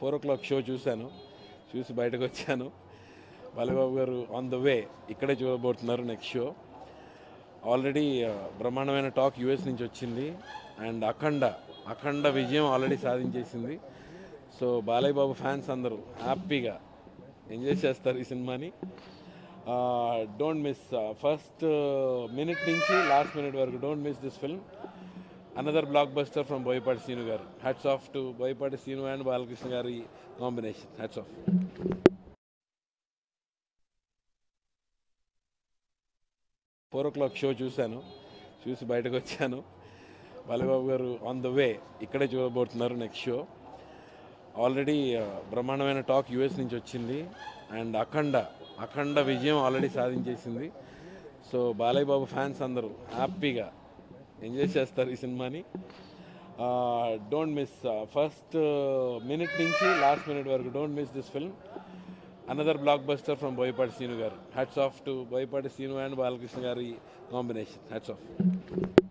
four o'clock show చూశాను చూసి బయటకు వచ్చాను బాలబాబు గారు ఆన్ ద వే ఇక్కడే చూడబోతున్నారు నెక్స్ట్ షో ఆల్రెడీ బ్రహ్మాండమైన టాక్ యూఎస్ నుంచి వచ్చింది అండ్ అఖండ అఖండ విజయం ఆల్రెడీ సాధించేసింది సో బాలయ్య బాబు ఫ్యాన్స్ అందరూ హ్యాపీగా ఎంజాయ్ చేస్తారు ఈ సినిమాని డోంట్ మిస్ ఫస్ట్ మినిట్ నుంచి లాస్ట్ మినిట్ వరకు don't miss this film another blockbuster from Boyapati Seenu garu hats off to Boyapati Seenu and Balakrishna గారి combination hats off four o'clock show చూశాను చూసి బయటకు వచ్చాను బాలబాబు గారు ఆన్ ద వే ఇక్కడే చూడబోతున్నారు నెక్స్ట్ షో ఆల్రెడీ బ్రహ్మాండమైన టాక్ యూఎస్ నుంచి వచ్చింది అండ్ అఖండ అఖండ విజయం ఆల్రెడీ సాధించేసింది సో బాలయ్య బాబు ఫ్యాన్స్ అందరూ హ్యాపీగా ఎంజాయ్ చేస్తారు ఈ సినిమాని డోంట్ మిస్ ఫస్ట్ మినిట్ నుంచి లాస్ట్ మినిట్ వరకు don't miss this film another blockbuster from Boyapati Seenu garu hats off to Boyapati Seenu and Balakrishna గారి కాంబినేషన్ హ్యాట్స్ ఆఫ్